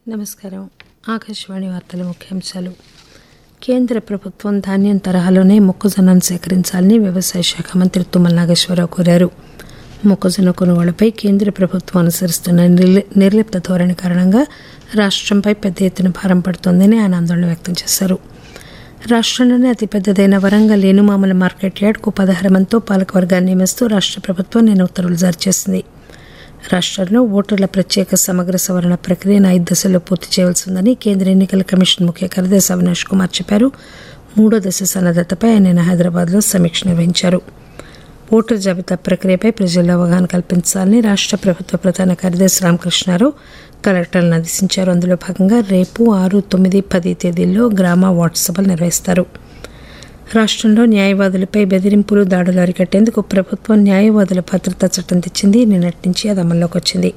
నమస్కారం ఆకాశవాణి వార్తల ముఖ్యాంశాలు కేంద్ర ప్రభుత్వం ధాన్యం తరహాలోనే మొక్కజొన్నను సేకరించాలని వ్యవసాయ శాఖ మంత్రి తుమ్మల నాగేశ్వరరావు కోరారు మొక్కజొన్న కొనుగోళ్లపై కేంద్ర ప్రభుత్వం అనుసరిస్తున్న నిర్లి- నిర్లిప్త ధోరణి కారణంగా రాష్ట్రంపై పెద్ద ఎత్తున భారం పడుతోందని ఆయన ఆందోళన వ్యక్తం చేశారు రాష్ట్రంలోనే అతిపెద్దదైన వరంగల్ ఏనుమామల మార్కెట్ యార్డ్కు పదహారు మందితో పాలకవర్గాన్ని నియమిస్తూ రాష్ట్ర ప్రభుత్వం నిన్న ఉత్తర్వులు జారీ చేసింది రాష్ట్రంలో ఓటర్ల ప్రత్యేక సమగ్ర సవరణ ప్రక్రియను ఐదు దశల్లో పూర్తి చేయాల్సి ఉందని కేంద్ర ఎన్నికల కమిషన్ ముఖ్య కార్యదర్శి అవినాష్ కుమార్ చెప్పారు మూడో దశ సన్నద్దతపై ఆయన నిన్న హైదరాబాద్లో సమీక్ష నిర్వహించారు ఓటర్ జాబితా ప్రక్రియపై ప్రజల్లో అవగాహన కల్పించాలని రాష్ట్ర ప్రభుత్వ ప్రధాన కార్యదర్శి రామకృష్ణారావు కలెక్టర్లను ఆదేశించారు అందులో భాగంగా రేపు ఆరు తొమ్మిది పది తేదీల్లో గ్రామ వార్డు సభలు నిర్వహిస్తారు రాష్ట్రంలో న్యాయవాదులపై బెదిరింపులు దాడులు అరికట్టేందుకు ప్రభుత్వం న్యాయవాదుల భద్రతా చట్టం తెచ్చింది నిన్నటి నుంచి అది అమల్లోకి వచ్చింది